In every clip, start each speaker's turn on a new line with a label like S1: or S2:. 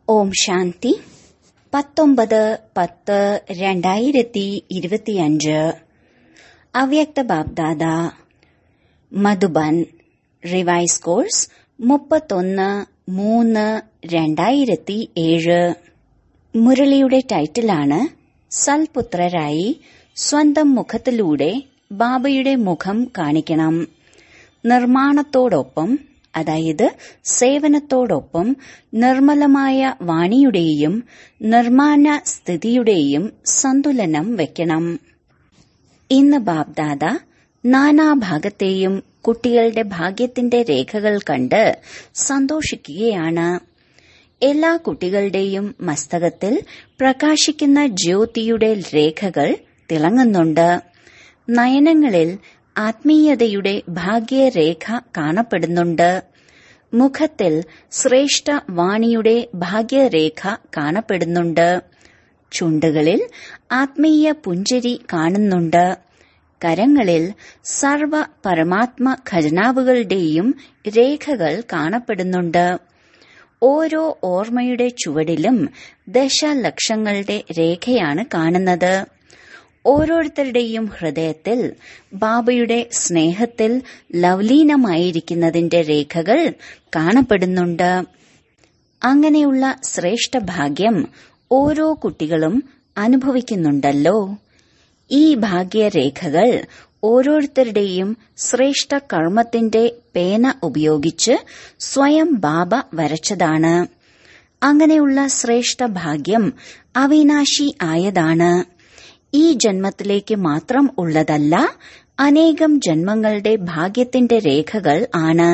S1: ഓം ശാന്തി പത്തൊമ്പത് പത്ത് രണ്ടായിരത്തി ഇരുപത്തിയഞ്ച് അവ്യക്ത ബാബ്ദാദ മധുബൻ റിവൈസ് കോഴ്സ് മുപ്പത്തൊന്ന് മൂന്ന് രണ്ടായിരത്തി ഏഴ് മുരളിയുടെ ടൈറ്റിലാണ് സൽപുത്രരായി സ്വന്തം മുഖത്തിലൂടെ ബാബയുടെ മുഖം കാണിക്കണം നിർമ്മാണത്തോടൊപ്പം അതായത് സേവനത്തോടൊപ്പം നിർമ്മലമായ വാണിയുടെയും നിർമ്മാണ സ്ഥിതിയുടെയും സന്തുലനം വെക്കണം ഇന്ന് ബാബ്ദാദ നാനാഭാഗത്തെയും കുട്ടികളുടെ ഭാഗ്യത്തിന്റെ രേഖകൾ കണ്ട് സന്തോഷിക്കുകയാണ് എല്ലാ കുട്ടികളുടെയും മസ്തകത്തിൽ പ്രകാശിക്കുന്ന ജ്യോതിയുടെ രേഖകൾ തിളങ്ങുന്നുണ്ട് നയനങ്ങളിൽ ആത്മീയതയുടെ ഭാഗ്യരേഖ കാണപ്പെടുന്നുണ്ട് മുഖത്തിൽ ശ്രേഷ്ഠ വാണിയുടെ ഭാഗ്യരേഖ കാണപ്പെടുന്നുണ്ട് ചുണ്ടുകളിൽ ആത്മീയ പുഞ്ചിരി കാണുന്നുണ്ട് കരങ്ങളിൽ സർവ പരമാത്മ ഖജനാവുകളുടെയും രേഖകൾ കാണപ്പെടുന്നുണ്ട് ഓരോ ഓർമ്മയുടെ ചുവടിലും ദശലക്ഷങ്ങളുടെ രേഖയാണ് കാണുന്നത് ഓരോരുത്തരുടെയും ഹൃദയത്തിൽ ബാബയുടെ സ്നേഹത്തിൽ ലവ്ലീനമായിരിക്കുന്നതിന്റെ രേഖകൾ കാണപ്പെടുന്നുണ്ട് അങ്ങനെയുള്ള ശ്രേഷ്ഠ ഭാഗ്യം ഓരോ കുട്ടികളും അനുഭവിക്കുന്നുണ്ടല്ലോ ഈ ഭാഗ്യരേഖകൾ ഓരോരുത്തരുടെയും ശ്രേഷ്ഠ കർമ്മത്തിന്റെ പേന ഉപയോഗിച്ച് സ്വയം ബാബ വരച്ചതാണ് അങ്ങനെയുള്ള ശ്രേഷ്ഠ ഭാഗ്യം അവിനാശി ആയതാണ് ഈ ജന്മത്തിലേക്ക് മാത്രം ഉള്ളതല്ല അനേകം ജന്മങ്ങളുടെ ഭാഗ്യത്തിന്റെ രേഖകൾ ആണ്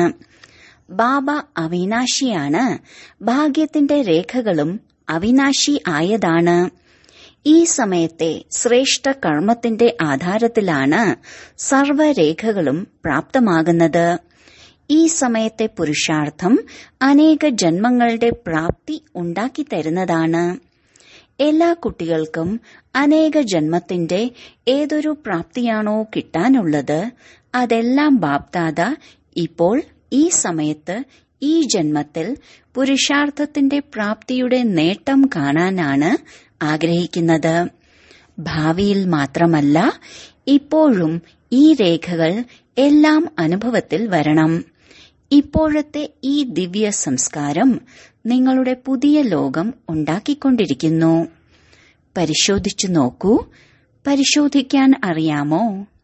S1: ബാബ അവിനാശിയാണ് ഭാഗ്യത്തിന്റെ രേഖകളും അവിനാശി ആയതാണ് ഈ സമയത്തെ ശ്രേഷ്ഠ കർമ്മത്തിന്റെ ആധാരത്തിലാണ് സർവരേഖകളും പ്രാപ്തമാകുന്നത് ഈ സമയത്തെ പുരുഷാർത്ഥം അനേക ജന്മങ്ങളുടെ പ്രാപ്തി ഉണ്ടാക്കിത്തരുന്നതാണ് എല്ലാ കുട്ടികൾക്കും അനേക ജന്മത്തിന്റെ ഏതൊരു പ്രാപ്തിയാണോ കിട്ടാനുള്ളത് അതെല്ലാം ബാപ്താദ ഇപ്പോൾ ഈ സമയത്ത് ഈ ജന്മത്തിൽ പുരുഷാർത്ഥത്തിന്റെ പ്രാപ്തിയുടെ നേട്ടം കാണാനാണ് ആഗ്രഹിക്കുന്നത് ഭാവിയിൽ മാത്രമല്ല ഇപ്പോഴും ഈ രേഖകൾ എല്ലാം അനുഭവത്തിൽ വരണം ഇപ്പോഴത്തെ ഈ ദിവ്യ സംസ്കാരം നിങ്ങളുടെ പുതിയ ലോകം ഉണ്ടാക്കിക്കൊണ്ടിരിക്കുന്നു പരിശോധിച്ചു നോക്കൂ പരിശോധിക്കാൻ അറിയാമോ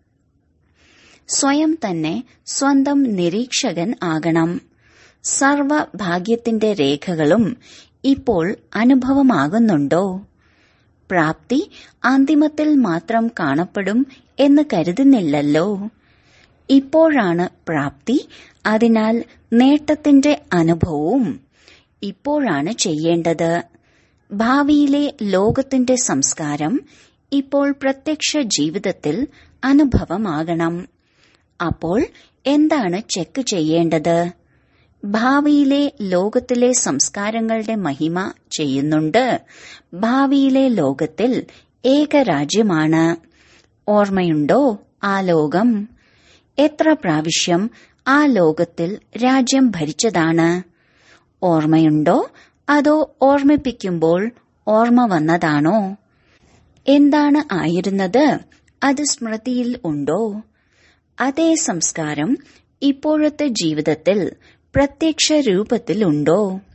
S1: സ്വയം തന്നെ സ്വന്തം നിരീക്ഷകൻ ആകണം സർവ ഭാഗ്യത്തിന്റെ രേഖകളും ഇപ്പോൾ അനുഭവമാകുന്നുണ്ടോ പ്രാപ്തി അന്തിമത്തിൽ മാത്രം കാണപ്പെടും എന്ന് കരുതുന്നില്ലല്ലോ ഇപ്പോഴാണ് പ്രാപ്തി അതിനാൽ നേട്ടത്തിന്റെ അനുഭവവും ഇപ്പോഴാണ് ചെയ്യേണ്ടത് ഭാവിയിലെ ലോകത്തിന്റെ സംസ്കാരം ഇപ്പോൾ പ്രത്യക്ഷ ജീവിതത്തിൽ അനുഭവമാകണം അപ്പോൾ എന്താണ് ചെക്ക് ചെയ്യേണ്ടത് ഭാവിയിലെ ലോകത്തിലെ സംസ്കാരങ്ങളുടെ മഹിമ ചെയ്യുന്നുണ്ട് ഭാവിയിലെ ലോകത്തിൽ ഏകരാജ്യമാണ് ഓർമ്മയുണ്ടോ ആ ലോകം എത്ര പ്രാവശ്യം ആ ലോകത്തിൽ രാജ്യം ഭരിച്ചതാണ് ഓർമ്മയുണ്ടോ അതോ ഓർമ്മിപ്പിക്കുമ്പോൾ ഓർമ്മ വന്നതാണോ എന്താണ് ആയിരുന്നത് അത് സ്മൃതിയിൽ ഉണ്ടോ അതേ സംസ്കാരം ഇപ്പോഴത്തെ ജീവിതത്തിൽ പ്രത്യക്ഷ രൂപത്തിലുണ്ടോ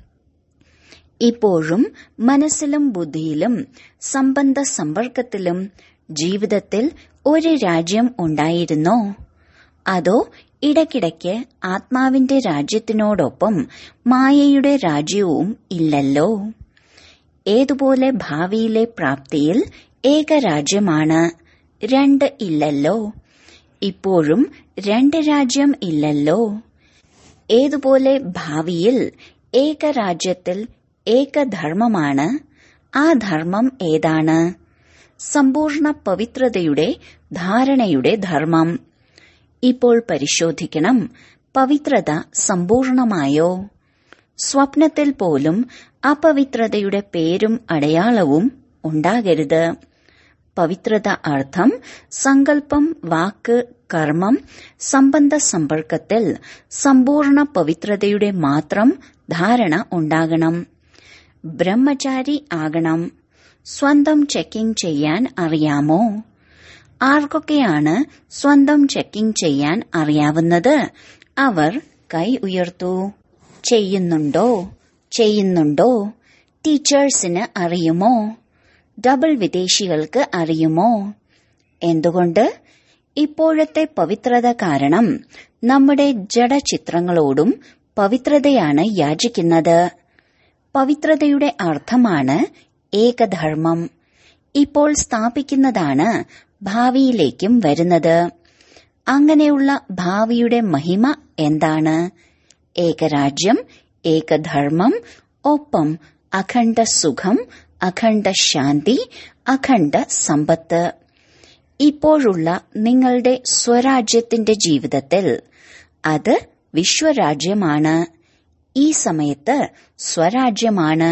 S1: ഇപ്പോഴും മനസ്സിലും ബുദ്ധിയിലും സംബന്ധ സമ്പർക്കത്തിലും ജീവിതത്തിൽ ഒരു രാജ്യം ഉണ്ടായിരുന്നോ അതോ ഇടയ്ക്കിടയ്ക്ക് ആത്മാവിന്റെ രാജ്യത്തിനോടൊപ്പം മായയുടെ രാജ്യവും ഇല്ലല്ലോ ഏതുപോലെ ഭാവിയിലെ പ്രാപ്തിയിൽ ഏകരാജ്യമാണ് രണ്ട് ഇല്ലല്ലോ ഇപ്പോഴും രണ്ട് രാജ്യം ഇല്ലല്ലോ ഏതുപോലെ ഭാവിയിൽ ഏകരാജ്യത്തിൽ ഏകധർമ്മമാണ് ആ ധർമ്മം ഏതാണ് സമ്പൂർണ്ണ പവിത്രതയുടെ ധാരണയുടെ ധർമ്മം ഇപ്പോൾ പരിശോധിക്കണം പവിത്രത സമ്പൂർണമായോ സ്വപ്നത്തിൽ പോലും അപവിത്രതയുടെ പേരും അടയാളവും ഉണ്ടാകരുത് പവിത്രത അർത്ഥം സങ്കല്പം വാക്ക് കർമ്മം സംബന്ധ സമ്പർക്കത്തിൽ സമ്പൂർണ്ണ പവിത്രതയുടെ മാത്രം ധാരണ ഉണ്ടാകണം ബ്രഹ്മചാരി ആകണം സ്വന്തം ചെക്കിംഗ് ചെയ്യാൻ അറിയാമോ ആർക്കൊക്കെയാണ് സ്വന്തം ചെക്കിംഗ് ചെയ്യാൻ അറിയാവുന്നത് അവർ കൈ ഉയർത്തു ചെയ്യുന്നുണ്ടോ ചെയ്യുന്നുണ്ടോ ടീച്ചേഴ്സിന് അറിയുമോ ഡബിൾ വിദേശികൾക്ക് അറിയുമോ എന്തുകൊണ്ട് ഇപ്പോഴത്തെ പവിത്രത കാരണം നമ്മുടെ ജഡചിത്രങ്ങളോടും പവിത്രതയാണ് യാചിക്കുന്നത് പവിത്രതയുടെ അർത്ഥമാണ് ഏകധർമ്മം ഇപ്പോൾ സ്ഥാപിക്കുന്നതാണ് ഭാവിയിലേക്കും വരുന്നത് അങ്ങനെയുള്ള ഭാവിയുടെ മഹിമ എന്താണ് ഏകരാജ്യം ഏകധർമ്മം ഒപ്പം അഖണ്ഡ സുഖം അഖണ്ഡ ശാന്തി അഖണ്ഡ സമ്പത്ത് ഇപ്പോഴുള്ള നിങ്ങളുടെ സ്വരാജ്യത്തിന്റെ ജീവിതത്തിൽ അത് വിശ്വരാജ്യമാണ് ഈ സമയത്ത് സ്വരാജ്യമാണ്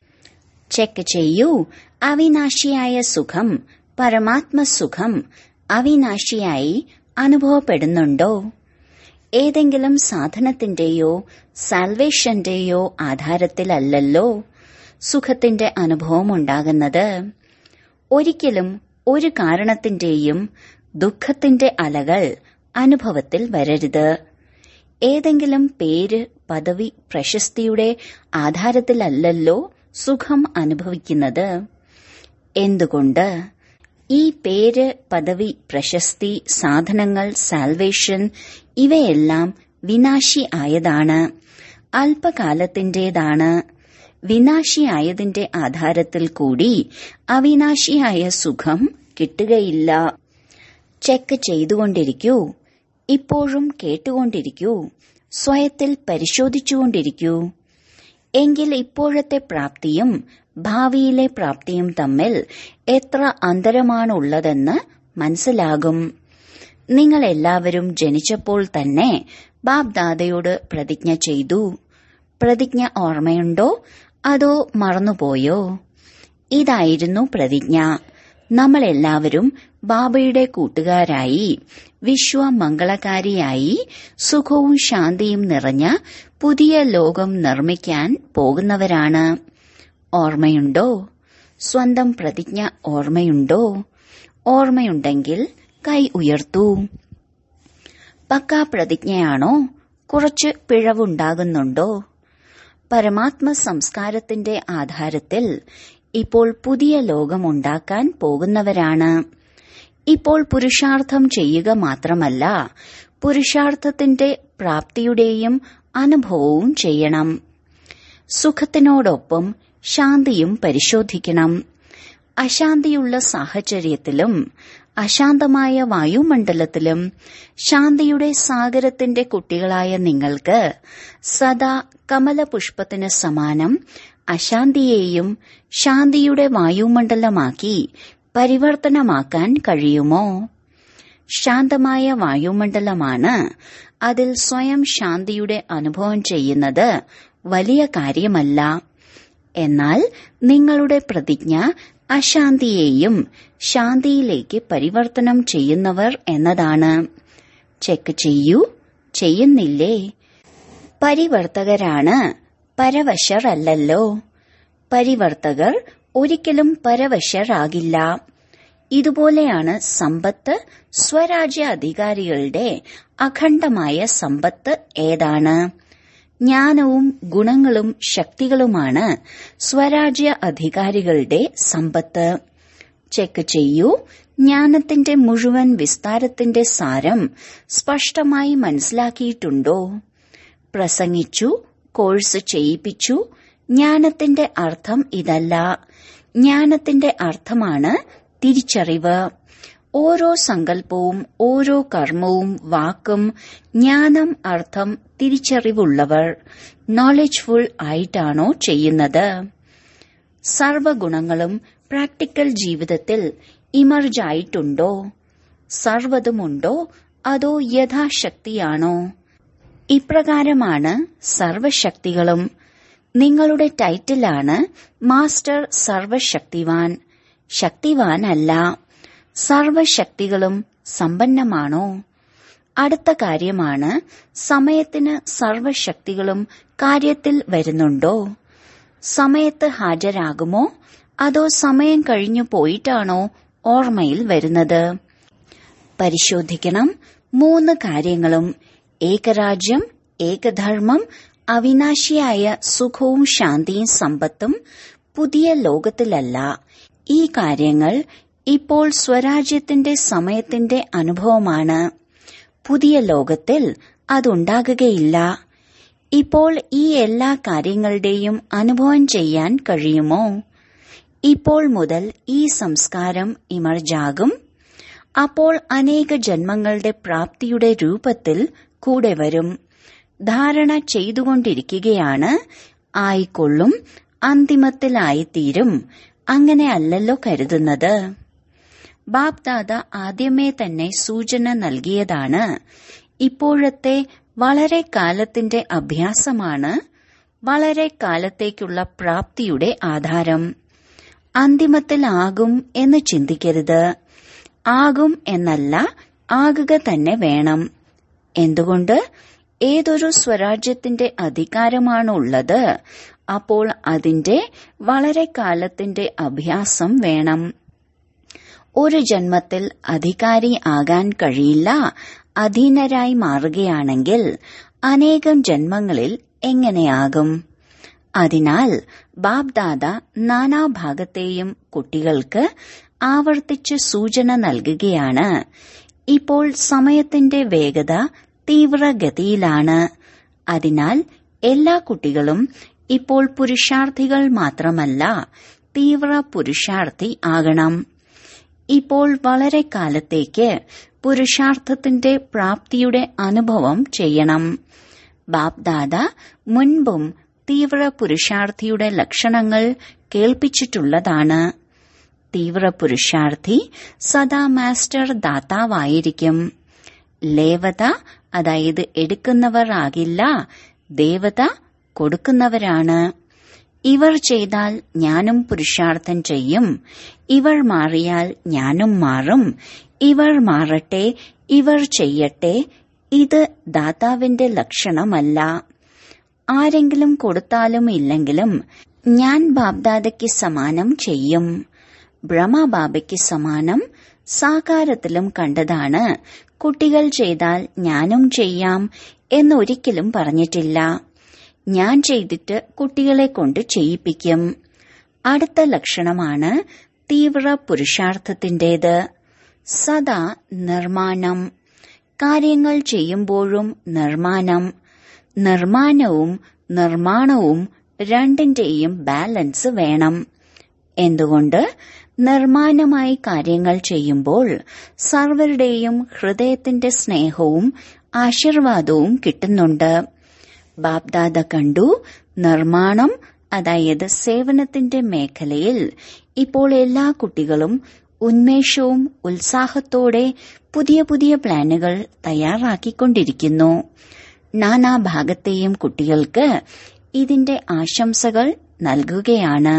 S1: ചെക്ക് ചെയ്യൂ അവിനാശിയായ സുഖം പരമാത്മസുഖം അവിനാശിയായി അനുഭവപ്പെടുന്നുണ്ടോ ഏതെങ്കിലും സാധനത്തിന്റെയോ സാൽവേഷന്റെയോ ആധാരത്തിലല്ലല്ലോ സുഖത്തിന്റെ അനുഭവം ഉണ്ടാകുന്നത് ഒരിക്കലും ഒരു കാരണത്തിന്റെയും ദുഃഖത്തിന്റെ അലകൾ അനുഭവത്തിൽ വരരുത് ഏതെങ്കിലും പേര് പദവി പ്രശസ്തിയുടെ ആധാരത്തിലല്ലല്ലോ സുഖം അനുഭവിക്കുന്നത് എന്തുകൊണ്ട് ഈ പേര് പദവി പ്രശസ്തി സാധനങ്ങൾ സാൽവേഷൻ ഇവയെല്ലാം വിനാശി ആയതാണ് അല്പകാലത്തിന്റേതാണ് വിനാശിയായതിന്റെ ആധാരത്തിൽ കൂടി അവിനാശിയായ സുഖം കിട്ടുകയില്ല ചെക്ക് ചെയ്തുകൊണ്ടിരിക്കൂ ഇപ്പോഴും കേട്ടുകൊണ്ടിരിക്കൂ സ്വയത്തിൽ പരിശോധിച്ചുകൊണ്ടിരിക്കൂ എങ്കിൽ ഇപ്പോഴത്തെ പ്രാപ്തിയും ഭാവിയിലെ പ്രാപ്തിയും തമ്മിൽ എത്ര അന്തരമാണുള്ളതെന്ന് മനസ്സിലാകും നിങ്ങൾ എല്ലാവരും ജനിച്ചപ്പോൾ തന്നെ ബാബ്ദാദയോട് പ്രതിജ്ഞ ചെയ്തു പ്രതിജ്ഞ ഓർമ്മയുണ്ടോ അതോ മറന്നുപോയോ ഇതായിരുന്നു പ്രതിജ്ഞ നമ്മളെല്ലാവരും ബാബയുടെ കൂട്ടുകാരായി വിശ്വമംഗളകാരിയായി സുഖവും ശാന്തിയും നിറഞ്ഞ പുതിയ ലോകം നിർമ്മിക്കാൻ പോകുന്നവരാണ് ഓർമ്മയുണ്ടോ സ്വന്തം പ്രതിജ്ഞ ഓർമ്മയുണ്ടോ ഓർമ്മയുണ്ടെങ്കിൽ കൈ ഉയർത്തൂ പക്കാ പ്രതിജ്ഞയാണോ കുറച്ച് പിഴവുണ്ടാകുന്നുണ്ടോ പരമാത്മ സംസ്കാരത്തിന്റെ ആധാരത്തിൽ ഇപ്പോൾ പുതിയ ലോകമുണ്ടാക്കാൻ പോകുന്നവരാണ് ഇപ്പോൾ പുരുഷാർത്ഥം ചെയ്യുക മാത്രമല്ല പുരുഷാർത്ഥത്തിന്റെ പ്രാപ്തിയുടെയും അനുഭവവും ചെയ്യണം സുഖത്തിനോടൊപ്പം ശാന്തിയും പരിശോധിക്കണം അശാന്തിയുള്ള സാഹചര്യത്തിലും അശാന്തമായ വായുമണ്ഡലത്തിലും ശാന്തിയുടെ സാഗരത്തിന്റെ കുട്ടികളായ നിങ്ങൾക്ക് സദാ കമലപുഷ്പത്തിന് സമാനം അശാന്തിയെയും ശാന്തിയുടെ വായുമണ്ഡലമാക്കി പരിവർത്തനമാക്കാൻ കഴിയുമോ ശാന്തമായ വായുമണ്ഡലമാണ് അതിൽ സ്വയം ശാന്തിയുടെ അനുഭവം ചെയ്യുന്നത് വലിയ കാര്യമല്ല എന്നാൽ നിങ്ങളുടെ പ്രതിജ്ഞ അശാന്തിയെയും ശാന്തിയിലേക്ക് പരിവർത്തനം ചെയ്യുന്നവർ എന്നതാണ് ചെക്ക് ചെയ്യൂ ചെയ്യുന്നില്ലേ പരിവർത്തകരാണ് പരവശർ അല്ലല്ലോ പരിവർത്തകർ ഒരിക്കലും പരവശരാകില്ല ഇതുപോലെയാണ് സമ്പത്ത് സ്വരാജ്യ അധികാരികളുടെ അഖണ്ഡമായ സമ്പത്ത് ഏതാണ് ജ്ഞാനവും ഗുണങ്ങളും ശക്തികളുമാണ് സ്വരാജ്യ അധികാരികളുടെ സമ്പത്ത് ചെക്ക് ചെയ്യൂ ജ്ഞാനത്തിന്റെ മുഴുവൻ വിസ്താരത്തിന്റെ സാരം സ്പഷ്ടമായി മനസ്സിലാക്കിയിട്ടുണ്ടോ പ്രസംഗിച്ചു കോഴ്സ് ചെയ്യിപ്പിച്ചു ജ്ഞാനത്തിന്റെ അർത്ഥം ഇതല്ല ജ്ഞാനത്തിന്റെ അർത്ഥമാണ് തിരിച്ചറിവ് ഓരോ സങ്കല്പവും ഓരോ കർമ്മവും വാക്കും ജ്ഞാനം അർത്ഥം തിരിച്ചറിവുള്ളവർ നോളജ്ഫുൾ ആയിട്ടാണോ ചെയ്യുന്നത് സർവഗുണങ്ങളും പ്രാക്ടിക്കൽ ജീവിതത്തിൽ ഇമർജ് ആയിട്ടുണ്ടോ സർവതുമുണ്ടോ അതോ യഥാശക്തിയാണോ ഇപ്രകാരമാണ് സർവശക്തികളും നിങ്ങളുടെ ടൈറ്റിലാണ് മാസ്റ്റർ സർവശക്തിവാൻ ശക്തിവാൻ അല്ല സർവശക്തികളും സമ്പന്നമാണോ അടുത്ത കാര്യമാണ് സമയത്തിന് സർവശക്തികളും കാര്യത്തിൽ വരുന്നുണ്ടോ സമയത്ത് ഹാജരാകുമോ അതോ സമയം കഴിഞ്ഞു പോയിട്ടാണോ ഓർമ്മയിൽ വരുന്നത് പരിശോധിക്കണം മൂന്ന് കാര്യങ്ങളും ഏകരാജ്യം ഏകധർമ്മം അവിനാശിയായ സുഖവും ശാന്തിയും സമ്പത്തും പുതിയ ലോകത്തിലല്ല ഈ കാര്യങ്ങൾ ഇപ്പോൾ സ്വരാജ്യത്തിന്റെ സമയത്തിന്റെ അനുഭവമാണ് പുതിയ ലോകത്തിൽ അതുണ്ടാകുകയില്ല ഇപ്പോൾ ഈ എല്ലാ കാര്യങ്ങളുടെയും അനുഭവം ചെയ്യാൻ കഴിയുമോ ഇപ്പോൾ മുതൽ ഈ സംസ്കാരം ഇമർജാകും അപ്പോൾ അനേക ജന്മങ്ങളുടെ പ്രാപ്തിയുടെ രൂപത്തിൽ കൂടെ വരും ധാരണ ചെയ്തുകൊണ്ടിരിക്കുകയാണ് ആയിക്കൊള്ളും അന്തിമത്തിലായിത്തീരും അങ്ങനെ അല്ലല്ലോ കരുതുന്നത് ബാപ്ദാദ ആദ്യമേ തന്നെ സൂചന നൽകിയതാണ് ഇപ്പോഴത്തെ വളരെ കാലത്തിന്റെ അഭ്യാസമാണ് വളരെ കാലത്തേക്കുള്ള പ്രാപ്തിയുടെ ആധാരം അന്തിമത്തിലാകും എന്ന് ചിന്തിക്കരുത് ആകും എന്നല്ല ആകുക തന്നെ വേണം എന്തുകൊണ്ട് ഏതൊരു സ്വരാജ്യത്തിന്റെ അധികാരമാണുള്ളത് അപ്പോൾ അതിന്റെ വളരെ കാലത്തിന്റെ അഭ്യാസം വേണം ഒരു ജന്മത്തിൽ അധികാരി ആകാൻ കഴിയില്ല അധീനരായി മാറുകയാണെങ്കിൽ അനേകം ജന്മങ്ങളിൽ എങ്ങനെയാകും അതിനാൽ ബാബ്ദാദ നാനാഭാഗത്തെയും കുട്ടികൾക്ക് ആവർത്തിച്ച് സൂചന നൽകുകയാണ് ഇപ്പോൾ സമയത്തിന്റെ വേഗത തീവ്രഗതിയിലാണ് അതിനാൽ എല്ലാ കുട്ടികളും ഇപ്പോൾ പുരുഷാർത്ഥികൾ മാത്രമല്ല തീവ്ര പുരുഷാർത്ഥി ആകണം ഇപ്പോൾ വളരെ കാലത്തേക്ക് പുരുഷാർത്ഥത്തിന്റെ പ്രാപ്തിയുടെ അനുഭവം ചെയ്യണം ബാപ്ദാദ മുൻപും തീവ്ര പുരുഷാർത്ഥിയുടെ ലക്ഷണങ്ങൾ കേൾപ്പിച്ചിട്ടുള്ളതാണ് തീവ്ര പുരുഷാർത്ഥി സദാ മാസ്റ്റർ ദാതാവായിരിക്കും ലേവത അതായത് എടുക്കുന്നവർ ആകില്ല ദേവത കൊടുക്കുന്നവരാണ് ഇവർ ചെയ്താൽ ഞാനും പുരുഷാർത്ഥം ചെയ്യും ഇവർ മാറിയാൽ ഞാനും മാറും ഇവർ മാറട്ടെ ഇവർ ചെയ്യട്ടെ ഇത് ദാതാവിന്റെ ലക്ഷണമല്ല ആരെങ്കിലും കൊടുത്താലും ഇല്ലെങ്കിലും ഞാൻ ബാബ്ദാദയ്ക്ക് സമാനം ചെയ്യും ബ്രഹ്മബാബയ്ക്ക് സമാനം സാകാരത്തിലും കണ്ടതാണ് കുട്ടികൾ ചെയ്താൽ ഞാനും ചെയ്യാം എന്നൊരിക്കലും പറഞ്ഞിട്ടില്ല ഞാൻ ചെയ്തിട്ട് കുട്ടികളെ കൊണ്ട് ചെയ്യിപ്പിക്കും അടുത്ത ലക്ഷണമാണ് തീവ്ര പുരുഷാർത്ഥത്തിന്റേത് സദാ നിർമ്മാണം കാര്യങ്ങൾ ചെയ്യുമ്പോഴും നിർമ്മാണം നിർമ്മാണവും നിർമ്മാണവും രണ്ടിന്റെയും ബാലൻസ് വേണം എന്തുകൊണ്ട് നിർമ്മാണമായി കാര്യങ്ങൾ ചെയ്യുമ്പോൾ സർവരുടെയും ഹൃദയത്തിന്റെ സ്നേഹവും ആശീർവാദവും കിട്ടുന്നുണ്ട് ബാബ്ദാദ കണ്ടു നിർമ്മാണം അതായത് സേവനത്തിന്റെ മേഖലയിൽ ഇപ്പോൾ എല്ലാ കുട്ടികളും ഉന്മേഷവും ഉത്സാഹത്തോടെ പുതിയ പുതിയ പ്ലാനുകൾ തയ്യാറാക്കിക്കൊണ്ടിരിക്കുന്നു നാനാഭാഗത്തെയും കുട്ടികൾക്ക് ഇതിന്റെ ആശംസകൾ നൽകുകയാണ്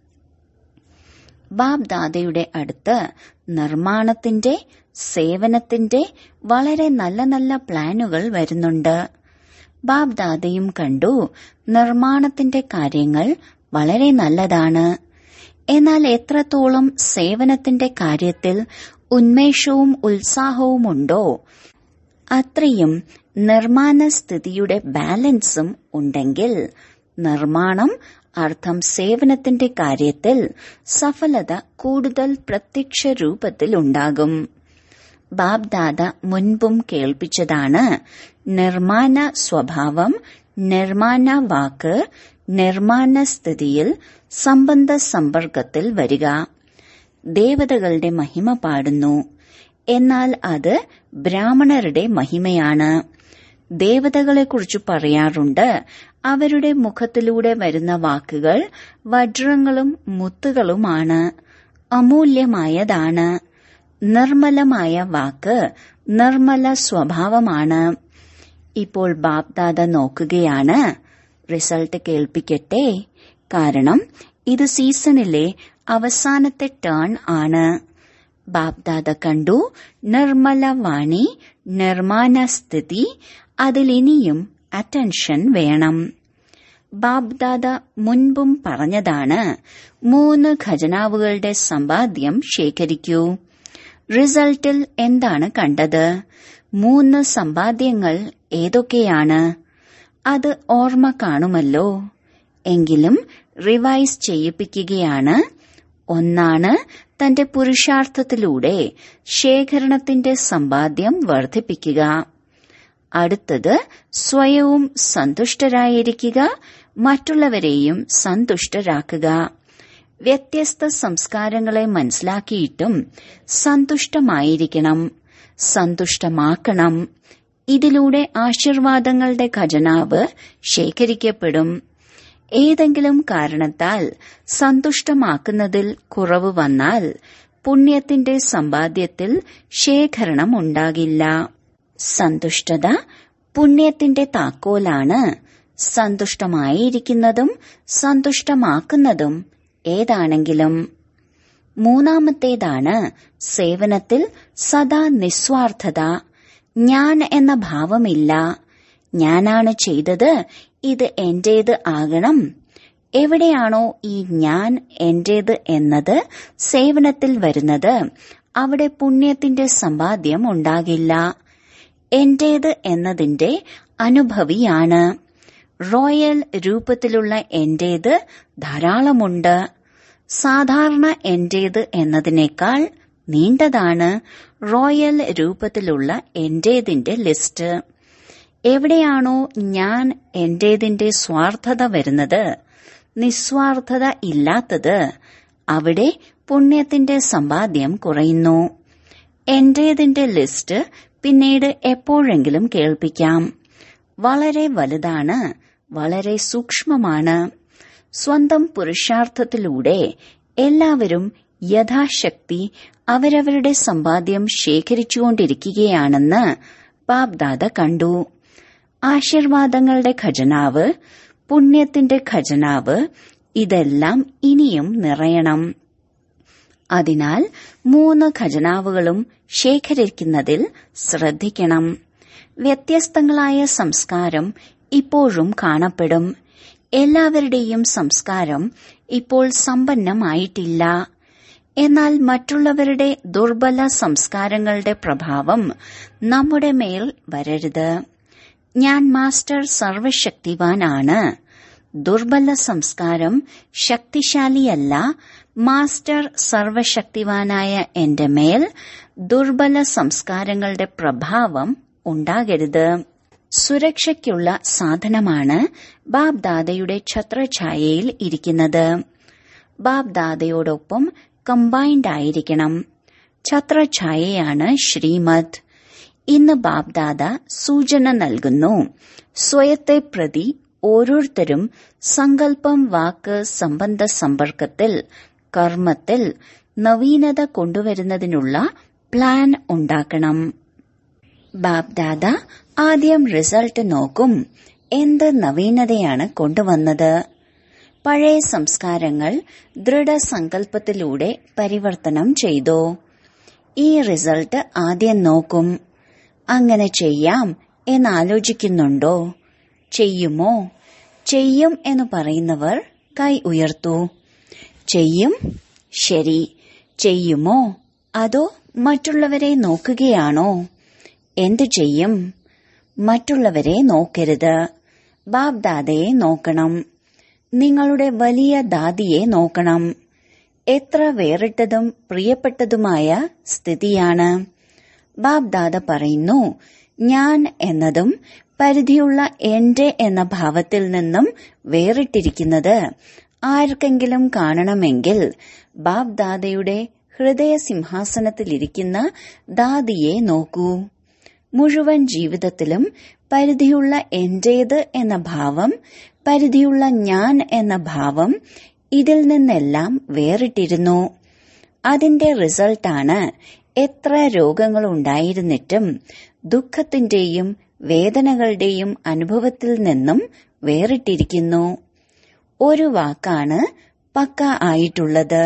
S1: ബാബ് ദാദയുടെ അടുത്ത് നിർമ്മാണത്തിന്റെ സേവനത്തിന്റെ വളരെ നല്ല നല്ല പ്ലാനുകൾ വരുന്നുണ്ട് ബാബ് ദാദയും കണ്ടു നിർമ്മാണത്തിന്റെ കാര്യങ്ങൾ വളരെ നല്ലതാണ് എന്നാൽ എത്രത്തോളം സേവനത്തിന്റെ കാര്യത്തിൽ ഉന്മേഷവും ഉത്സാഹവുമുണ്ടോ അത്രയും നിർമ്മാണ സ്ഥിതിയുടെ ബാലൻസും ഉണ്ടെങ്കിൽ നിർമ്മാണം അർത്ഥം സേവനത്തിന്റെ കാര്യത്തിൽ സഫലത കൂടുതൽ പ്രത്യക്ഷ രൂപത്തിൽ ഉണ്ടാകും ബാബ് ദാദ മുൻപും കേൾപ്പിച്ചതാണ് നിർമ്മാണ സ്വഭാവം നിർമ്മാണ വാക്ക് നിർമ്മാണ സ്ഥിതിയിൽ സംബന്ധ സമ്പർക്കത്തിൽ വരിക ദേവതകളുടെ മഹിമ പാടുന്നു എന്നാൽ അത് ബ്രാഹ്മണരുടെ മഹിമയാണ് ദേവതകളെക്കുറിച്ച് പറയാറുണ്ട് അവരുടെ മുഖത്തിലൂടെ വരുന്ന വാക്കുകൾ വജ്രങ്ങളും മുത്തുകളുമാണ് അമൂല്യമായതാണ് നിർമ്മലമായ വാക്ക് നിർമ്മല സ്വഭാവമാണ് ഇപ്പോൾ ബാപ്ദാദ നോക്കുകയാണ് റിസൾട്ട് കേൾപ്പിക്കട്ടെ കാരണം ഇത് സീസണിലെ അവസാനത്തെ ടേൺ ആണ് ബാപ്ദാദ കണ്ടു നിർമ്മല വാണി നിർമ്മാണ സ്ഥിതി അതിലിനിയും അറ്റൻഷൻ വേണം ബാബ്ദാദ മുൻപും പറഞ്ഞതാണ് മൂന്ന് ഖജനാവുകളുടെ സമ്പാദ്യം ശേഖരിക്കൂ റിസൾട്ടിൽ എന്താണ് കണ്ടത് മൂന്ന് സമ്പാദ്യങ്ങൾ ഏതൊക്കെയാണ് അത് ഓർമ്മ കാണുമല്ലോ എങ്കിലും റിവൈസ് ചെയ്യിപ്പിക്കുകയാണ് ഒന്നാണ് തന്റെ പുരുഷാർത്ഥത്തിലൂടെ ശേഖരണത്തിന്റെ സമ്പാദ്യം വർദ്ധിപ്പിക്കുക അടുത്തത് സ്വയവും സന്തുഷ്ടരായിരിക്കുക മറ്റുള്ളവരെയും സന്തുഷ്ടരാക്കുക വ്യത്യസ്ത സംസ്കാരങ്ങളെ മനസ്സിലാക്കിയിട്ടും സന്തുഷ്ടമായിരിക്കണം സന്തുഷ്ടമാക്കണം ഇതിലൂടെ ആശീർവാദങ്ങളുടെ ഖജനാവ് ശേഖരിക്കപ്പെടും ഏതെങ്കിലും കാരണത്താൽ സന്തുഷ്ടമാക്കുന്നതിൽ കുറവ് വന്നാൽ പുണ്യത്തിന്റെ സമ്പാദ്യത്തിൽ ശേഖരണം ഉണ്ടാകില്ല സന്തുഷ്ടത പുണ്യത്തിന്റെ താക്കോലാണ് സന്തുഷ്ടമായിരിക്കുന്നതും സന്തുഷ്ടമാക്കുന്നതും ഏതാണെങ്കിലും മൂന്നാമത്തേതാണ് സേവനത്തിൽ സദാ നിസ്വാർത്ഥത ഞാൻ എന്ന ഭാവമില്ല ഞാനാണ് ചെയ്തത് ഇത് എന്റേത് ആകണം എവിടെയാണോ ഈ ഞാൻ എന്റേത് എന്നത് സേവനത്തിൽ വരുന്നത് അവിടെ പുണ്യത്തിന്റെ സമ്പാദ്യം ഉണ്ടാകില്ല എന്റേത് എന്നതിന്റെ അനുഭവിയാണ് റോയൽ രൂപത്തിലുള്ള എന്റേത് ധാരാളമുണ്ട് സാധാരണ എന്റേത് എന്നതിനേക്കാൾ നീണ്ടതാണ് റോയൽ രൂപത്തിലുള്ള എന്റേതിന്റെ ലിസ്റ്റ് എവിടെയാണോ ഞാൻ എന്റേതിന്റെ സ്വാർത്ഥത വരുന്നത് നിസ്വാർത്ഥത ഇല്ലാത്തത് അവിടെ പുണ്യത്തിന്റെ സമ്പാദ്യം കുറയുന്നു എന്റേതിന്റെ ലിസ്റ്റ് പിന്നീട് എപ്പോഴെങ്കിലും കേൾപ്പിക്കാം വളരെ വലുതാണ് വളരെ സൂക്ഷ്മമാണ് സ്വന്തം പുരുഷാർത്ഥത്തിലൂടെ എല്ലാവരും യഥാശക്തി അവരവരുടെ സമ്പാദ്യം ശേഖരിച്ചുകൊണ്ടിരിക്കുകയാണെന്ന് ബാബ്ദാദ കണ്ടു ആശീർവാദങ്ങളുടെ ഖജനാവ് പുണ്യത്തിന്റെ ഖജനാവ് ഇതെല്ലാം ഇനിയും നിറയണം അതിനാൽ മൂന്ന് ഖജനാവുകളും ശേഖരിക്കുന്നതിൽ ശ്രദ്ധിക്കണം വ്യത്യസ്തങ്ങളായ സംസ്കാരം ഇപ്പോഴും കാണപ്പെടും എല്ലാവരുടെയും സംസ്കാരം ഇപ്പോൾ സമ്പന്നമായിട്ടില്ല എന്നാൽ മറ്റുള്ളവരുടെ ദുർബല സംസ്കാരങ്ങളുടെ പ്രഭാവം നമ്മുടെ മേൽ വരരുത് ഞാൻ മാസ്റ്റർ സർവശക്തിവാനാണ് ദുർബല സംസ്കാരം ശക്തിശാലിയല്ല മാസ്റ്റർ സർവശക്തിവാനായ എന്റെ മേൽ ദുർബല സംസ്കാരങ്ങളുടെ പ്രഭാവം ഉണ്ടാകരുത് സുരക്ഷയ്ക്കുള്ള സാധനമാണ് ബാബ്ദാദയുടെ ഛത്രഛായയിൽ ഇരിക്കുന്നത് ബാബ്ദാദയോടൊപ്പം കമ്പൈൻഡ് ആയിരിക്കണം ഛത്രഛായയാണ് ശ്രീമദ് ഇന്ന് ബാബ്ദാദ സൂചന നൽകുന്നു സ്വയത്തെ പ്രതി ഓരോരുത്തരും സങ്കല്പം വാക്ക് സംബന്ധ സമ്പർക്കത്തിൽ കർമ്മത്തിൽ നവീനത കൊണ്ടുവരുന്നതിനുള്ള പ്ലാൻ ഉണ്ടാക്കണം ബാബ്ദാദ ആദ്യം റിസൾട്ട് നോക്കും എന്ത് നവീനതയാണ് കൊണ്ടുവന്നത് പഴയ സംസ്കാരങ്ങൾ ദൃഢസങ്കല്പത്തിലൂടെ പരിവർത്തനം ചെയ്തു ഈ റിസൾട്ട് ആദ്യം നോക്കും അങ്ങനെ ചെയ്യാം എന്നാലോചിക്കുന്നുണ്ടോ ചെയ്യുമോ ചെയ്യും എന്ന് പറയുന്നവർ കൈ ഉയർത്തു ചെയ്യും ശരി ചെയ്യുമോ അതോ മറ്റുള്ളവരെ നോക്കുകയാണോ എന്തു ചെയ്യും മറ്റുള്ളവരെ നോക്കരുത് ബാബ്ദാദയെ നോക്കണം നിങ്ങളുടെ വലിയ ദാദിയെ നോക്കണം എത്ര വേറിട്ടതും പ്രിയപ്പെട്ടതുമായ സ്ഥിതിയാണ് ബാബ്ദാദ പറയുന്നു ഞാൻ എന്നതും പരിധിയുള്ള എന്റെ എന്ന ഭാവത്തിൽ നിന്നും വേറിട്ടിരിക്കുന്നത് ആർക്കെങ്കിലും കാണണമെങ്കിൽ ബാബ്ദാദയുടെ ഹൃദയ സിംഹാസനത്തിലിരിക്കുന്ന ദാദിയെ നോക്കൂ മുഴുവൻ ജീവിതത്തിലും പരിധിയുള്ള എന്റേത് എന്ന ഭാവം പരിധിയുള്ള ഞാൻ എന്ന ഭാവം ഇതിൽ നിന്നെല്ലാം വേറിട്ടിരുന്നു അതിന്റെ റിസൾട്ടാണ് എത്ര രോഗങ്ങൾ ഉണ്ടായിരുന്നിട്ടും ദുഃഖത്തിന്റെയും വേദനകളുടെയും അനുഭവത്തിൽ നിന്നും വേറിട്ടിരിക്കുന്നു ഒരു വാക്കാണ് പക്ക ആയിട്ടുള്ളത്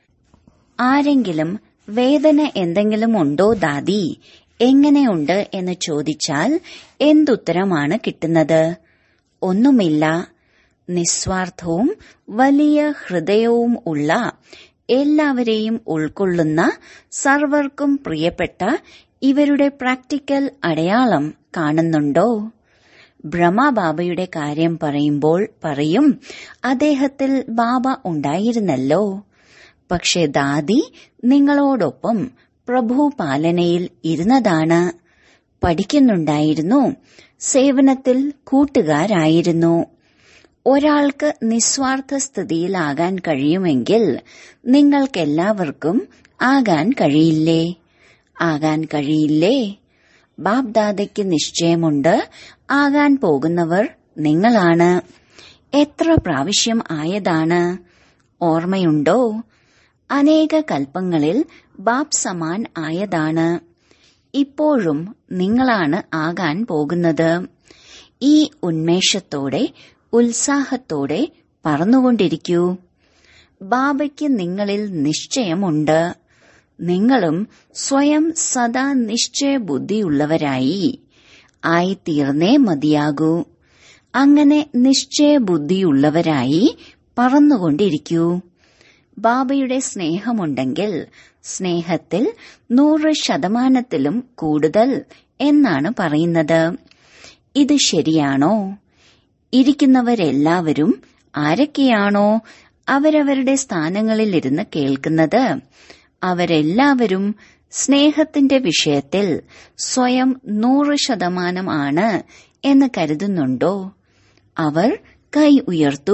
S1: ആരെങ്കിലും വേദന എന്തെങ്കിലും ഉണ്ടോ ദാദി എങ്ങനെയുണ്ട് എന്ന് ചോദിച്ചാൽ എന്തുത്തരമാണ് കിട്ടുന്നത് ഒന്നുമില്ല നിസ്വാർത്ഥവും വലിയ ഹൃദയവും ഉള്ള എല്ലാവരെയും ഉൾക്കൊള്ളുന്ന സർവർക്കും പ്രിയപ്പെട്ട ഇവരുടെ പ്രാക്ടിക്കൽ അടയാളം കാണുന്നുണ്ടോ ബ്രഹ്മബാബയുടെ കാര്യം പറയുമ്പോൾ പറയും അദ്ദേഹത്തിൽ ബാബ ഉണ്ടായിരുന്നല്ലോ പക്ഷെ ദാദി നിങ്ങളോടൊപ്പം പ്രഭു പാലനയിൽ ഇരുന്നതാണ് പഠിക്കുന്നുണ്ടായിരുന്നു സേവനത്തിൽ കൂട്ടുകാരായിരുന്നു ഒരാൾക്ക് നിസ്വാർത്ഥ സ്ഥിതിയിലാകാൻ കഴിയുമെങ്കിൽ നിങ്ങൾക്കെല്ലാവർക്കും ആകാൻ കഴിയില്ലേ ആകാൻ കഴിയില്ലേ ബാബ്ദാദയ്ക്ക് നിശ്ചയമുണ്ട് ആകാൻ പോകുന്നവർ നിങ്ങളാണ് എത്ര പ്രാവശ്യം ആയതാണ് ഓർമ്മയുണ്ടോ അനേക കൽപ്പങ്ങളിൽ ബാബ് സമാൻ ആയതാണ് ഇപ്പോഴും നിങ്ങളാണ് ആകാൻ പോകുന്നത് ഈ ഉന്മേഷത്തോടെ ഉത്സാഹത്തോടെ പറന്നുകൊണ്ടിരിക്കൂ ബാബയ്ക്ക് നിങ്ങളിൽ നിശ്ചയമുണ്ട് നിങ്ങളും സ്വയം സദാ നിശ്ചയബുദ്ധിയുള്ളവരായി ആയിത്തീർന്നേ മതിയാകൂ അങ്ങനെ നിശ്ചയബുദ്ധിയുള്ളവരായി പറന്നുകൊണ്ടിരിക്കൂ ബാബയുടെ സ്നേഹമുണ്ടെങ്കിൽ സ്നേഹത്തിൽ നൂറ് ശതമാനത്തിലും കൂടുതൽ എന്നാണ് പറയുന്നത് ഇത് ശരിയാണോ ഇരിക്കുന്നവരെല്ലാവരും ആരൊക്കെയാണോ അവരവരുടെ സ്ഥാനങ്ങളിലിരുന്ന് കേൾക്കുന്നത് അവരെല്ലാവരും സ്നേഹത്തിന്റെ വിഷയത്തിൽ സ്വയം നൂറ് ശതമാനം ആണ് എന്ന് കരുതുന്നുണ്ടോ അവർ കൈ ഉയർത്തൂ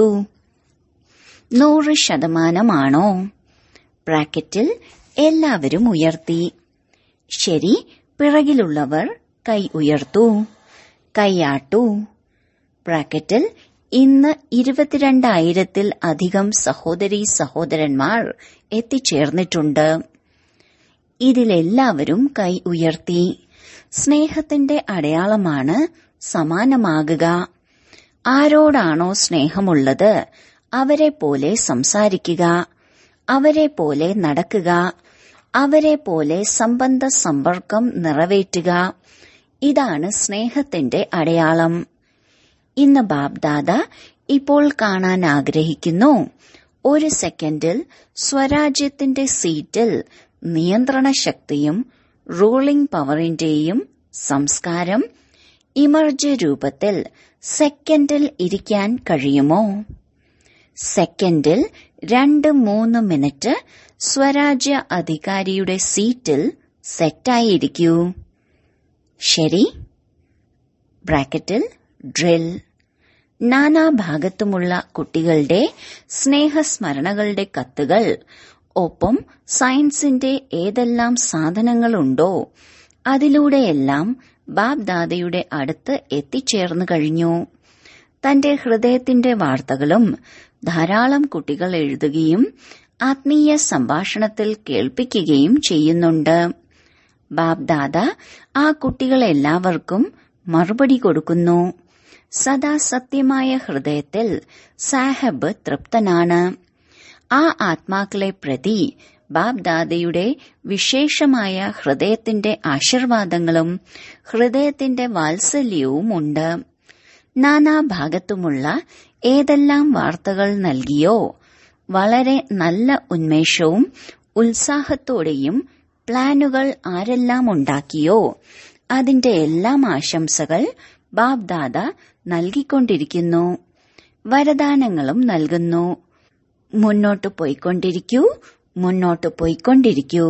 S1: നൂറ് ശതമാനമാണോ ബ്രാക്കറ്റിൽ എല്ലാവരും ഉയർത്തി ശരി പിറകിലുള്ളവർ കൈ ഉയർത്തൂ കൈയാട്ടൂ ബ്രാക്കറ്റിൽ ഇന്ന് ഇരുപത്തിരണ്ടായിരത്തിൽ അധികം സഹോദരി സഹോദരന്മാർ എത്തിച്ചേർന്നിട്ടുണ്ട് ഇതിലെല്ലാവരും കൈ ഉയർത്തി സ്നേഹത്തിന്റെ അടയാളമാണ് സമാനമാകുക ആരോടാണോ സ്നേഹമുള്ളത് അവരെ പോലെ സംസാരിക്കുക അവരെ പോലെ നടക്കുക അവരെ പോലെ സംബന്ധ സമ്പർക്കം നിറവേറ്റുക ഇതാണ് സ്നേഹത്തിന്റെ അടയാളം ഇന്ന് ബാബ്ദാദ ഇപ്പോൾ കാണാൻ ആഗ്രഹിക്കുന്നു ഒരു സെക്കൻഡിൽ സ്വരാജ്യത്തിന്റെ സീറ്റിൽ നിയന്ത്രണ ശക്തിയും റൂളിംഗ് പവറിന്റെയും സംസ്കാരം ഇമർജ് രൂപത്തിൽ സെക്കൻഡിൽ ഇരിക്കാൻ കഴിയുമോ സെക്കൻഡിൽ രണ്ട് മൂന്ന് മിനിറ്റ് സ്വരാജ്യ അധികാരിയുടെ സീറ്റിൽ സെറ്റായിരിക്കൂ ശരി ബ്രാക്കറ്റിൽ ഡ്രിൽ നാനാഭാഗത്തുമുള്ള കുട്ടികളുടെ സ്നേഹസ്മരണകളുടെ കത്തുകൾ ഒപ്പം സയൻസിന്റെ ഏതെല്ലാം സാധനങ്ങളുണ്ടോ അതിലൂടെയെല്ലാം ബാബ് ദാദയുടെ അടുത്ത് എത്തിച്ചേർന്നു കഴിഞ്ഞു തന്റെ ഹൃദയത്തിന്റെ വാർത്തകളും ധാരാളം കുട്ടികൾ എഴുതുകയും ആത്മീയ സംഭാഷണത്തിൽ കേൾപ്പിക്കുകയും ചെയ്യുന്നുണ്ട് ബാബ് ദാദ ആ കുട്ടികളെല്ലാവർക്കും മറുപടി കൊടുക്കുന്നു സദാ സത്യമായ ഹൃദയത്തിൽ സാഹബ് തൃപ്തനാണ് ആ ആത്മാക്കളെ പ്രതി ബാബ് ദാദയുടെ വിശേഷമായ ഹൃദയത്തിന്റെ ആശീർവാദങ്ങളും ഹൃദയത്തിന്റെ വാത്സല്യവും ഉണ്ട് നാനാഭാഗത്തുമുള്ള ഏതെല്ലാം വാർത്തകൾ നൽകിയോ വളരെ നല്ല ഉന്മേഷവും ഉത്സാഹത്തോടെയും പ്ലാനുകൾ ആരെല്ലാം ഉണ്ടാക്കിയോ അതിന്റെ എല്ലാം ആശംസകൾ ബാബ് ദാദ നൽകിക്കൊണ്ടിരിക്കുന്നു വരദാനങ്ങളും നൽകുന്നു മുന്നോട്ട് പോയിക്കൊണ്ടിരിക്കൂ മുന്നോട്ട് പോയിക്കൊണ്ടിരിക്കൂ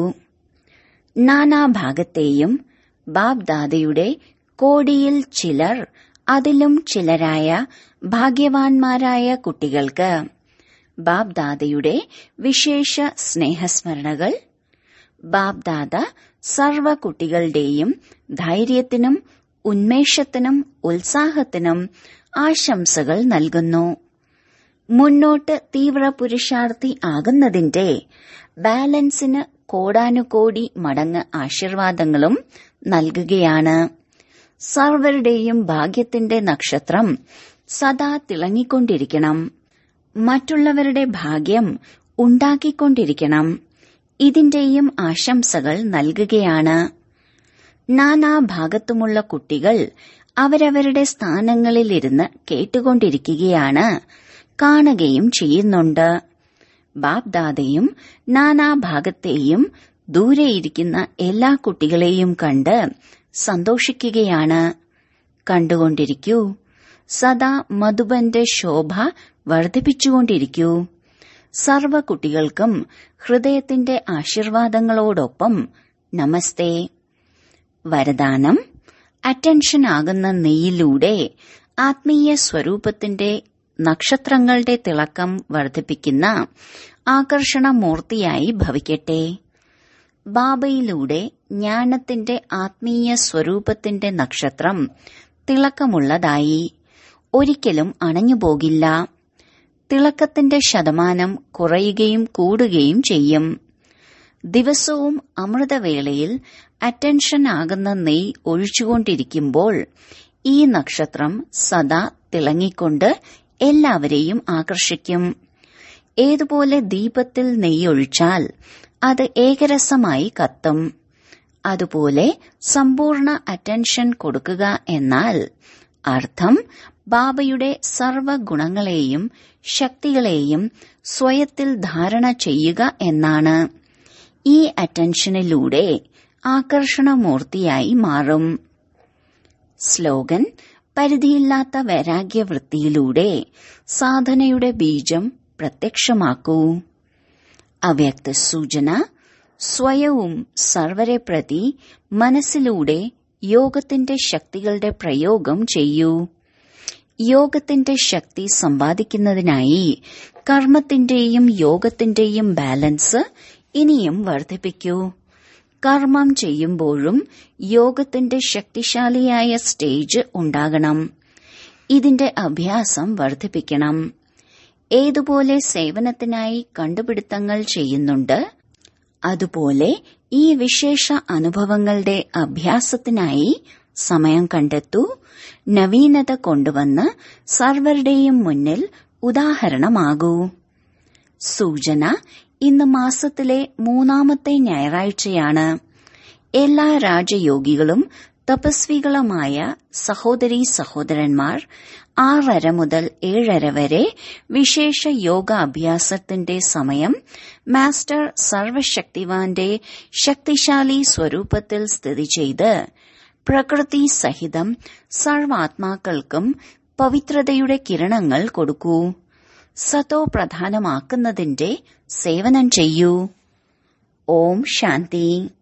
S1: നാനാഭാഗത്തെയും ബാബ് ദാദയുടെ കോടിയിൽ ചിലർ അതിലും ചിലരായ ഭാഗ്യവാന്മാരായ കുട്ടികൾക്ക് ബാബ് ദാദയുടെ വിശേഷ സ്നേഹസ്മരണകൾ ബാബ് ദാദ സർവ കുട്ടികളുടെയും ധൈര്യത്തിനും ഉന്മേഷത്തിനും ഉത്സാഹത്തിനും ആശംസകൾ നൽകുന്നു മുന്നോട്ട് തീവ്ര പുരുഷാർത്ഥി ആകുന്നതിന്റെ ബാലൻസിന് കോടാനുകോടി മടങ്ങ് ആശീർവാദങ്ങളും നൽകുകയാണ് സർവരുടെയും ഭാഗ്യത്തിന്റെ നക്ഷത്രം സദാ തിളങ്ങിക്കൊണ്ടിരിക്കണം മറ്റുള്ളവരുടെ ഭാഗ്യം ഉണ്ടാക്കിക്കൊണ്ടിരിക്കണം ഇതിന്റെയും ആശംസകൾ നൽകുകയാണ് നാനാഭാഗത്തുമുള്ള കുട്ടികൾ അവരവരുടെ സ്ഥാനങ്ങളിലിരുന്ന് കേട്ടുകൊണ്ടിരിക്കുകയാണ് കാണുകയും ചെയ്യുന്നുണ്ട് ബാബ്ദാദയും നാനാഭാഗത്തെയും ദൂരെയിരിക്കുന്ന എല്ലാ കുട്ടികളെയും കണ്ട് സന്തോഷിക്കുകയാണ് കണ്ടുകൊണ്ടിരിക്കൂ സദാ മധുബന്റെ ശോഭ വർദ്ധിപ്പിച്ചുകൊണ്ടിരിക്കൂ സർവ കുട്ടികൾക്കും ഹൃദയത്തിന്റെ ആശീർവാദങ്ങളോടൊപ്പം നമസ്തേ വരദാനം അറ്റൻഷൻ ആകുന്ന നെയ്യിലൂടെ ആത്മീയ സ്വരൂപത്തിന്റെ നക്ഷത്രങ്ങളുടെ തിളക്കം വർദ്ധിപ്പിക്കുന്ന ആകർഷണമൂർത്തിയായി ഭവിക്കട്ടെ ബാബയിലൂടെ ജ്ഞാനത്തിന്റെ ആത്മീയ സ്വരൂപത്തിന്റെ നക്ഷത്രം തിളക്കമുള്ളതായി ഒരിക്കലും അണഞ്ഞുപോകില്ല തിളക്കത്തിന്റെ ശതമാനം കുറയുകയും കൂടുകയും ചെയ്യും ദിവസവും അമൃതവേളയിൽ അറ്റൻഷൻ ആകുന്ന നെയ് ഒഴിച്ചുകൊണ്ടിരിക്കുമ്പോൾ ഈ നക്ഷത്രം സദാ തിളങ്ങിക്കൊണ്ട് എല്ലാവരെയും ആകർഷിക്കും ഏതുപോലെ ദീപത്തിൽ നെയ്യൊഴിച്ചാൽ അത് ഏകരസമായി കത്തും അതുപോലെ സമ്പൂർണ്ണ അറ്റൻഷൻ കൊടുക്കുക എന്നാൽ അർത്ഥം ബാബയുടെ സർവഗുണങ്ങളെയും ശക്തികളെയും സ്വയത്തിൽ ധാരണ ചെയ്യുക എന്നാണ് ഈ അറ്റൻഷനിലൂടെ ആകർഷണമൂർത്തിയായി മാറും സ്ലോഗൻ പരിധിയില്ലാത്ത വൈരാഗ്യവൃത്തിയിലൂടെ സാധനയുടെ ബീജം പ്രത്യക്ഷമാക്കൂ അവ്യക്ത സൂചന സ്വയവും സർവരെ പ്രതി മനസ്സിലൂടെ യോഗത്തിന്റെ ശക്തികളുടെ പ്രയോഗം ചെയ്യൂ യോഗത്തിന്റെ ശക്തി സമ്പാദിക്കുന്നതിനായി കർമ്മത്തിന്റെയും യോഗത്തിന്റെയും ബാലൻസ് ഇനിയും വർദ്ധിപ്പിക്കൂ കർമ്മം ചെയ്യുമ്പോഴും യോഗത്തിന്റെ ശക്തിശാലിയായ സ്റ്റേജ് ഉണ്ടാകണം ഇതിന്റെ അഭ്യാസം വർദ്ധിപ്പിക്കണം ഏതുപോലെ സേവനത്തിനായി കണ്ടുപിടുത്തങ്ങൾ ചെയ്യുന്നുണ്ട് അതുപോലെ ഈ വിശേഷ അനുഭവങ്ങളുടെ അഭ്യാസത്തിനായി സമയം കണ്ടെത്തൂ നവീനത കൊണ്ടുവന്ന് സർവരുടെയും മുന്നിൽ ഉദാഹരണമാകൂ സൂചന ഇന്ന് മാസത്തിലെ മൂന്നാമത്തെ ഞായറാഴ്ചയാണ് എല്ലാ രാജയോഗികളും തപസ്വികളുമായ സഹോദരീ സഹോദരന്മാർ ആറര മുതൽ ഏഴര വരെ വിശേഷ യോഗ അഭ്യാസത്തിന്റെ സമയം മാസ്റ്റർ സർവശക്തിവാന്റെ ശക്തിശാലി സ്വരൂപത്തിൽ സ്ഥിതി ചെയ്ത് പ്രകൃതി സഹിതം സർവാത്മാക്കൾക്കും പവിത്രതയുടെ കിരണങ്ങൾ കൊടുക്കൂ സതോ പ്രധാനമാക്കുന്നതിന്റെ സേവനം ചെയ്യൂ ഓം ശാന്തി